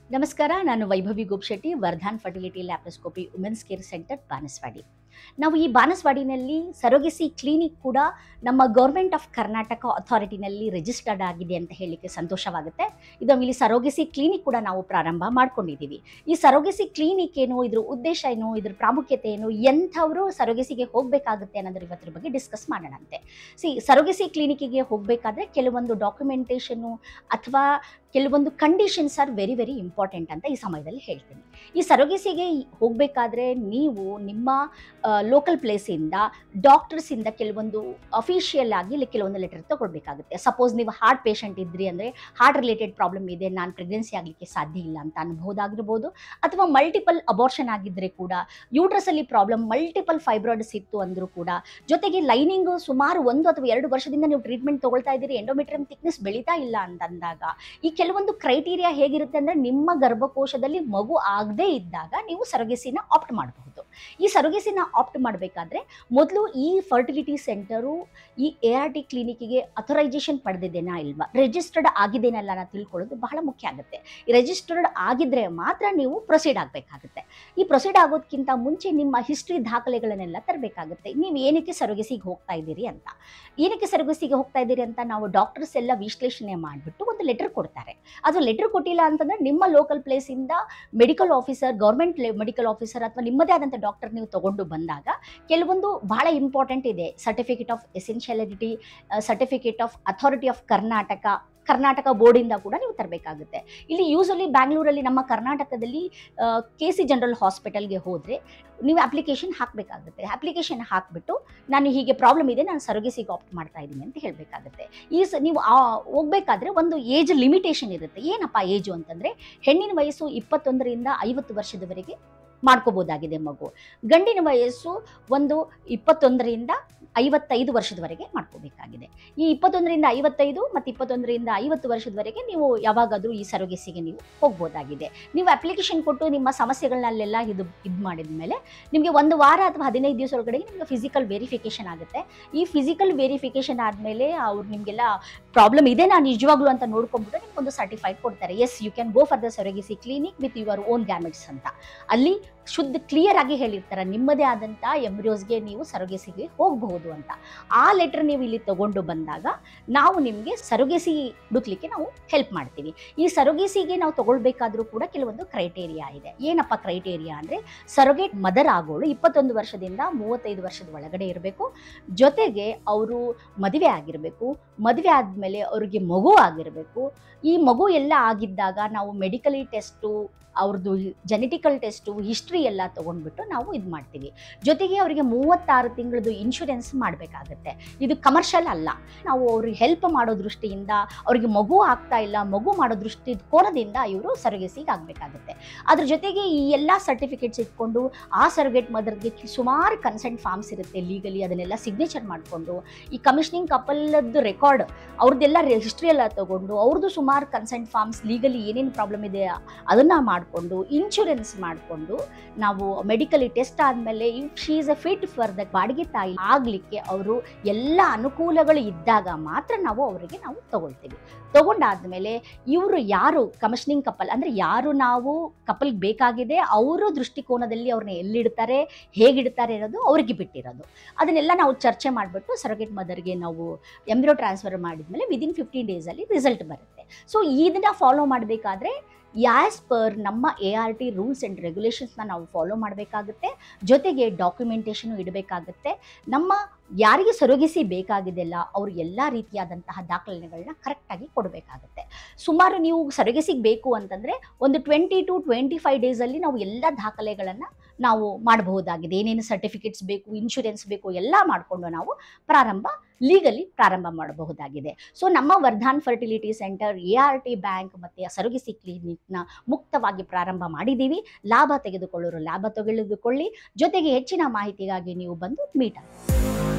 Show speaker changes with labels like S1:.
S1: ನಮಸ್ಕಾರ ನಾನು Vaibhavi Gopshetty Vardhan fertility laparoscopy women's care centre Banasawadi ನಾವು ಈ ಬಾನಸವಾಡಿನಲ್ಲಿ ಸರೋಗೆಸಿ ಕ್ಲಿನಿಕ್ ಕೂಡ ನಮ್ಮ ಗೌರ್ಮೆಂಟ್ ಆಫ್ ಕರ್ನಾಟಕ ಅಥಾರಿಟಿನಲ್ಲಿ ರಿಜಿಸ್ಟರ್ಡ್ ಆಗಿದೆ ಅಂತ ಹೇಳಲಿಕ್ಕೆ ಸಂತೋಷವಾಗುತ್ತೆ ಇದು ಇಲ್ಲಿ ಸರೋಗೆಸಿ ಕ್ಲಿನಿಕ್ ಕೂಡ ನಾವು ಪ್ರಾರಂಭ ಮಾಡ್ಕೊಂಡಿದ್ದೀವಿ ಈ ಸರೋಗೆಸಿ ಕ್ಲಿನಿಕ್ ಏನು ಇದ್ರ ಉದ್ದೇಶ ಏನು ಇದ್ರ ಪ್ರಾಮುಖ್ಯತೆ ಏನು ಎಂಥವರು ಸರೋಗೆಸಿಗೆ ಹೋಗಬೇಕಾಗುತ್ತೆ ಅನ್ನೋದ್ರ ಇವತ್ತರ ಬಗ್ಗೆ ಡಿಸ್ಕಸ್ ಮಾಡೋಣಂತೆ ಸಿ ಸರೋಗೆಸಿ ಕ್ಲಿನಿಕ್ಕಿಗೆ ಹೋಗಬೇಕಾದ್ರೆ ಕೆಲವೊಂದು ಡಾಕ್ಯುಮೆಂಟೇಷನ್ನು ಅಥವಾ ಕೆಲವೊಂದು conditions are very very important ಅಂತ ಈ ಸಮಯದಲ್ಲಿ ಹೇಳ್ತೀನಿ ಈ ಸರೋಗೆಸಿಗೆ ಹೋಗಬೇಕಾದ್ರೆ ನೀವು ನಿಮ್ಮ ಲೋಕಲ್ ಪ್ಲೇಸಿಂದ ಡಾಕ್ಟರ್ಸಿಂದ ಕೆಲವೊಂದು ಅಫಿಷಿಯಲ್ ಆಗಿ ಇಲ್ಲಿ ಕೆಲವೊಂದು ಲೆಟರ್ ತಗೊಳ್ಬೇಕಾಗುತ್ತೆ ಸಪೋಸ್ ನೀವು ಹಾರ್ಟ್ ಪೇಷಂಟ್ ಇದ್ರಿ ಅಂದರೆ ಹಾರ್ಟ್ ರಿಲೇಟೆಡ್ ಪ್ರಾಬ್ಲಮ್ ಇದೆ ನಾನು ಪ್ರೆಗ್ನೆನ್ಸಿ ಆಗಲಿಕ್ಕೆ ಸಾಧ್ಯ ಇಲ್ಲ ಅಂತ ಅನ್ಬೋದಾಗಿರ್ಬೋದು ಅಥವಾ ಮಲ್ಟಿಪಲ್ ಅಬಾರ್ಷನ್ ಆಗಿದ್ದರೆ ಕೂಡ ಯೂಟ್ರಸಲ್ಲಿ ಪ್ರಾಬ್ಲಮ್ ಮಲ್ಟಿಪಲ್ ಫೈಬ್ರಾಯ್ಡ್ಸ್ ಇತ್ತು ಅಂದರೂ ಕೂಡ ಜೊತೆಗೆ ಲೈನಿಂಗು ಸುಮಾರು ಒಂದು ಅಥವಾ ಎರಡು ವರ್ಷದಿಂದ ನೀವು ಟ್ರೀಟ್ಮೆಂಟ್ ತಗೊಳ್ತಾ ಇದ್ದೀರಿ ಎಂಡೋಮೆಟ್ರಿಯಂ ಥಿಕ್ನೆಸ್ ಬೆಳೀತಾ ಇಲ್ಲ ಅಂತಂದಾಗ ಈ ಕೆಲವೊಂದು ಕ್ರೈಟೀರಿಯಾ ಹೇಗಿರುತ್ತೆ ಅಂದರೆ ನಿಮ್ಮ ಗರ್ಭಕೋಶದಲ್ಲಿ ಮಗು ಆಗದೇ ಇದ್ದಾಗ ನೀವು ಸರಗೆಸಿನ ಆಪ್ಟ್ ಮಾಡಬಹುದು ಈ ಸರಗೆಸಿನ ಆಪ್ಟ್ ಮಾಡಬೇಕಾದ್ರೆ ಮೊದಲು ಈ ಫರ್ಟಿಲಿಟಿ ಸೆಂಟರು ಈ ಎ ಆರ್ ಟಿ ಕ್ಲಿನಿಕ್ಕಿಗೆ ಅಥರೈಸೇಷನ್ ಪಡೆದಿದ್ದೇನಾ ಇಲ್ವಾ ರಿಜಿಸ್ಟರ್ಡ್ ಆಗಿದ್ದೇನಲ್ಲ ಅನ್ನೋ ತಿಳ್ಕೊಳ್ಳೋದು ಬಹಳ ಮುಖ್ಯ ಆಗುತ್ತೆ ಈ ರಿಜಿಸ್ಟರ್ಡ್ ಆಗಿದ್ರೆ ಮಾತ್ರ ನೀವು ಪ್ರೊಸೀಡ್ ಆಗಬೇಕಾಗುತ್ತೆ ಈ ಪ್ರೊಸೀಡ್ ಆಗೋದಕ್ಕಿಂತ ಮುಂಚೆ ನಿಮ್ಮ ಹಿಸ್ಟ್ರಿ ದಾಖಲೆಗಳನ್ನೆಲ್ಲ ತರಬೇಕಾಗುತ್ತೆ ನೀವು ಏನಕ್ಕೆ ಸರಗೆಸಿಗೆ ಹೋಗ್ತಾ ಇದ್ದೀರಿ ಅಂತ ಏನಕ್ಕೆ ಸರಗೆಸಿಗೆ ಹೋಗ್ತಾ ಇದ್ದೀರಿ ಅಂತ ನಾವು ಡಾಕ್ಟರ್ಸ್ ಎಲ್ಲ ವಿಶ್ಲೇಷಣೆ ಮಾಡಿಬಿಟ್ಟು ಒಂದು ಲೆಟರ್ ಕೊಡ್ತಾರೆ ಅದು ಲೆಟರ್ ಕೊಟ್ಟಿಲ್ಲ ಅಂತಂದ್ರೆ ನಿಮ್ಮ ಲೋಕಲ್ ಪ್ಲೇಸಿಂದ medical officer government medical officer ಅಥವಾ ನಿಮ್ಮದೇ ಆದಂಥ ಡಾಕ್ಟರ್ ನೀವು ತಗೊಂಡು ಬಂದಾಗ ಕೆಲವೊಂದು ಬಹಳ ಇಂಪಾರ್ಟೆಂಟ್ ಇದೆ certificate of essentiality certificate of authority of Karnataka Karnataka ಬೋರ್ಡಿಂದ ಕೂಡ ನೀವು ತರಬೇಕಾಗುತ್ತೆ ಇಲ್ಲಿ ಯೂಸಲಿ ಬ್ಯಾಂಗ್ಳೂರಲ್ಲಿ ನಮ್ಮ ಕರ್ನಾಟಕದಲ್ಲಿ ಕೆ ಸಿ ಜನರಲ್ ಹಾಸ್ಪಿಟಲ್ಗೆ ಹೋದರೆ ನೀವು ಅಪ್ಲಿಕೇಶನ್ ಹಾಕಬೇಕಾಗುತ್ತೆ ಅಪ್ಲಿಕೇಶನ್ ಹಾಕಿಬಿಟ್ಟು ನಾನು ಹೀಗೆ ಪ್ರಾಬ್ಲಮ್ ಇದೆ ನಾನು ಸರೋಗೆಸಿಗೆ ಆಪ್ಟ್ ಮಾಡ್ತಾ ಇದ್ದೀನಿ ಅಂತ ಹೇಳಬೇಕಾಗುತ್ತೆ ಈ ಸ ನೀವು ಹೋಗಬೇಕಾದ್ರೆ ಒಂದು ಏಜ್ ಲಿಮಿಟೇಷನ್ ಇರುತ್ತೆ ಏನಪ್ಪ ಏಜು ಅಂತಂದರೆ ಹೆಣ್ಣಿನ ವಯಸ್ಸು ಇಪ್ಪತ್ತೊಂದರಿಂದ ಐವತ್ತು ವರ್ಷದವರೆಗೆ ಮಾಡ್ಕೋಬೋದಾಗಿದೆ ಮಗು ಗಂಡಿನ ವಯಸ್ಸು ಒಂದು ಇಪ್ಪತ್ತೊಂದರಿಂದ ಐವತ್ತೈದು ವರ್ಷದವರೆಗೆ ಮಾಡ್ಕೋಬೇಕಾಗಿದೆ ಈ ಇಪ್ಪತ್ತೊಂದರಿಂದ ಐವತ್ತೈದು ಮತ್ತು ಇಪ್ಪತ್ತೊಂದರಿಂದ ಐವತ್ತು ವರ್ಷದವರೆಗೆ ನೀವು ಯಾವಾಗಾದರೂ ಈ ಸರೋಗೆಸಿಗೆ ನೀವು ಹೋಗ್ಬೋದಾಗಿದೆ ನೀವು ಅಪ್ಲಿಕೇಶನ್ ಕೊಟ್ಟು ನಿಮ್ಮ ಸಮಸ್ಯೆಗಳನ್ನೆಲ್ಲ ಇದು ಇದು ಮಾಡಿದ ಮೇಲೆ ನಿಮಗೆ ಒಂದು ವಾರ ಅಥವಾ ಹದಿನೈದು ದಿವಸ ಒಳಗಡೆ ನಿಮಗೆ ಫಿಸಿಕಲ್ ವೆರಿಫಿಕೇಷನ್ ಆಗುತ್ತೆ ಈ ಫಿಸಿಕಲ್ ವೆರಿಫಿಕೇಷನ್ ಆದಮೇಲೆ ಅವ್ರು ನಿಮಗೆಲ್ಲ ಪ್ರಾಬ್ಲಮ್ ಇದೆ ನಾನು ನಿಜವಾಗ್ಲೂ ಅಂತ ನೋಡ್ಕೊಂಡ್ಬಿಟ್ಟು ನಿಮ್ಗೆ ಒಂದು ಸರ್ಟಿಫೈಡ್ ಕೊಡ್ತಾರೆ yes you can go for the surrogacy clinic with your own gametes ಅಂತ ಅಲ್ಲಿ ಶುದ್ಧ ಕ್ಲಿಯರ್ ಆಗಿ ಹೇಳಿರ್ತಾರೆ ನಿಮ್ಮದೇ ಆದಂಥ ಎಂಬ್ರಿಯೋಸ್ಗೆ ನೀವು ಸರೋಗೆಸಿಗೆ ಹೋಗಬಹುದು ಅಂತ ಆ ಲೆಟರ್ ನೀವು ಇಲ್ಲಿ ತಗೊಂಡು ಬಂದಾಗ ನಾವು ನಿಮಗೆ ಸರೋಗೆಸಿ ಹುಡುಕ್ಲಿಕ್ಕೆ ನಾವು ಹೆಲ್ಪ್ ಮಾಡ್ತೀವಿ ಈ ಸರೋಗೆಸಿಗೆ ನಾವು ತಗೊಳ್ಬೇಕಾದ್ರೂ ಕೂಡ ಕೆಲವೊಂದು ಕ್ರೈಟೇರಿಯಾ ಇದೆ ಏನಪ್ಪ ಕ್ರೈಟೇರಿಯಾ ಅಂದರೆ ಸರೋಗೇಟ್ ಮದರ್ ಆಗೋಳು ಇಪ್ಪತ್ತೊಂದು ವರ್ಷದಿಂದ ಮೂವತ್ತೈದು ವರ್ಷದ ಒಳಗಡೆ ಇರಬೇಕು ಜೊತೆಗೆ ಅವರು ಮದುವೆ ಆಗಿರಬೇಕು ಮದುವೆ ಆದಮೇಲೆ ಅವ್ರಿಗೆ ಮಗು ಆಗಿರಬೇಕು ಈ ಮಗು ಎಲ್ಲ ಆಗಿದ್ದಾಗ ನಾವು ಮೆಡಿಕಲಿ ಟೆಸ್ಟು ಅವ್ರದ್ದು ಜೆನೆಟಿಕಲ್ ಟೆಸ್ಟು ಹಿಸ್ಟ್ರಿ ಎಲ್ಲ ತೊಗೊಂಡ್ಬಿಟ್ಟು ನಾವು ಇದು ಮಾಡ್ತೀವಿ ಜೊತೆಗೆ ಅವರಿಗೆ ಮೂವತ್ತಾರು ತಿಂಗಳದ್ದು ಇನ್ಶೂರೆನ್ಸ್ ಮಾಡಬೇಕಾಗತ್ತೆ ಇದು ಕಮರ್ಷಿಯಲ್ ಅಲ್ಲ ನಾವು ಅವ್ರಿಗೆ ಹೆಲ್ಪ್ ಮಾಡೋ ದೃಷ್ಟಿಯಿಂದ ಅವರಿಗೆ ಮಗು ಆಗ್ತಾ ಇಲ್ಲ ಮಗು ಮಾಡೋ ದೃಷ್ಟಿ ಕೋನದಿಂದ ಇವರು ಸರಗೆಸಿಗೆ ಆಗಬೇಕಾಗುತ್ತೆ ಅದ್ರ ಜೊತೆಗೆ ಈ ಎಲ್ಲ ಸರ್ಟಿಫಿಕೇಟ್ಸ್ ಇಟ್ಕೊಂಡು ಆ ಸರ್ಗೇಟ್ ಮದರ್ಗೆ ಸುಮಾರು ಕನ್ಸೆಂಟ್ ಫಾರ್ಮ್ಸ್ ಇರುತ್ತೆ ಲೀಗಲಿ ಅದನ್ನೆಲ್ಲ ಸಿಗ್ನೇಚರ್ ಮಾಡಿಕೊಂಡು ಈ ಕಮಿಷನಿಂಗ್ ಕಪಲ್ದು ರೆಕಾರ್ಡ್ ಅವ್ರದ್ದೆಲ್ಲ ಹಿಸ್ಟ್ರಿ ಎಲ್ಲ ತಗೊಂಡು ಅವ್ರದ್ದು ಸುಮಾರು ಕನ್ಸೆಂಟ್ ಫಾರ್ಮ್ಸ್ ಲೀಗಲಿ ಏನೇನು ಪ್ರಾಬ್ಲಮ್ ಇದೆ ಅದನ್ನು ಮಾಡಿಕೊಂಡು ಇನ್ಶೂರೆನ್ಸ್ ಮಾಡಿಕೊಂಡು ನಾವು ಮೆಡಿಕಲಿ ಟೆಸ್ಟ್ ಆದಮೇಲೆ if she is a fit for the ಬಾಡಿಗೆ ತಾಯಿ ಆಗಲಿಕ್ಕೆ ಅವರು ಎಲ್ಲ ಅನುಕೂಲಗಳು ಇದ್ದಾಗ ಮಾತ್ರ ನಾವು ಅವರಿಗೆ ನಾವು ತಗೊಳ್ತೀವಿ ತಗೊಂಡಾದ್ಮೇಲೆ ಇವರು ಯಾರು ಕಮಿಷನಿಂಗ್ ಕಪಲ್ ಅಂದರೆ ಯಾರು ನಾವು ಕಪಲ್ಗೆ ಬೇಕಾಗಿದೆ ಅವರು ದೃಷ್ಟಿಕೋನದಲ್ಲಿ ಅವ್ರನ್ನ ಎಲ್ಲಿಡ್ತಾರೆ ಹೇಗಿಡ್ತಾರೆ ಅನ್ನೋದು ಅವ್ರಿಗೆ ಬಿಟ್ಟಿರೋದು ಅದನ್ನೆಲ್ಲ ನಾವು ಚರ್ಚೆ ಮಾಡಿಬಿಟ್ಟು ಸರಗೇಟ್ ಮದರ್ಗೆ ನಾವು ಎಂಬ್ರೋ ಟ್ರಾನ್ಸ್ಫರ್ ಮಾಡಿದ್ಮೇಲೆ ವಿದಿನ್ ಫಿಫ್ಟೀನ್ ಡೇಸಲ್ಲಿ ರಿಸಲ್ಟ್ ಬರುತ್ತೆ ಸೊ ಇದನ್ನ ಫಾಲೋ ಮಾಡಬೇಕಾದ್ರೆ ಯಾಸ್ ಪರ್ ನಮ್ಮ A R T rules and ರೆಗ್ಯುಲೇಷನ್ಸ್ನ ನಾವು ಫಾಲೋ ಮಾಡಬೇಕಾಗುತ್ತೆ ಜೊತೆಗೆ ಡಾಕ್ಯುಮೆಂಟೇಷನು ಇಡಬೇಕಾಗುತ್ತೆ ನಮ್ಮ ಯಾರಿಗೆ ಸೊರಗಿಸಿ ಬೇಕಾಗಿದೆಲ್ಲ ಅವರು ಎಲ್ಲ ರೀತಿಯಾದಂತಹ ದಾಖಲೆಗಳನ್ನ ಕರೆಕ್ಟಾಗಿ ಕೊಡಬೇಕಾಗುತ್ತೆ ಸುಮಾರು ನೀವು ಸೊರಗಿಸಿಗೆ ಬೇಕು ಅಂತಂದರೆ ಒಂದು ಟ್ವೆಂಟಿ ಟು ಟ್ವೆಂಟಿ ಫೈವ್ ಡೇಸಲ್ಲಿ ನಾವು ಎಲ್ಲ ದಾಖಲೆಗಳನ್ನು ನಾವು ಮಾಡಬಹುದಾಗಿದೆ ಏನೇನು ಸರ್ಟಿಫಿಕೇಟ್ಸ್ ಬೇಕು ಇನ್ಶೂರೆನ್ಸ್ ಬೇಕು ಎಲ್ಲ ಮಾಡಿಕೊಂಡು ನಾವು ಪ್ರಾರಂಭ ಲೀಗಲಿ ಪ್ರಾರಂಭ ಮಾಡಬಹುದಾಗಿದೆ ಸೊ ನಮ್ಮ Vardhan fertility centre A R T bank ಮತ್ತು ಸರುಗಿಸಿ ಕ್ಲಿನಿಕ್ನ ಮುಕ್ತವಾಗಿ ಪ್ರಾರಂಭ ಮಾಡಿದ್ದೀವಿ ಲಾಭ ತೆಗೆದುಕೊಳ್ಳೋರು ಲಾಭ ತೆಗೆದುಕೊಳ್ಳಿ ಜೊತೆಗೆ ಹೆಚ್ಚಿನ ಮಾಹಿತಿಗಾಗಿ ನೀವು ಬಂದು ಮೀಟ್ ಆಗಿ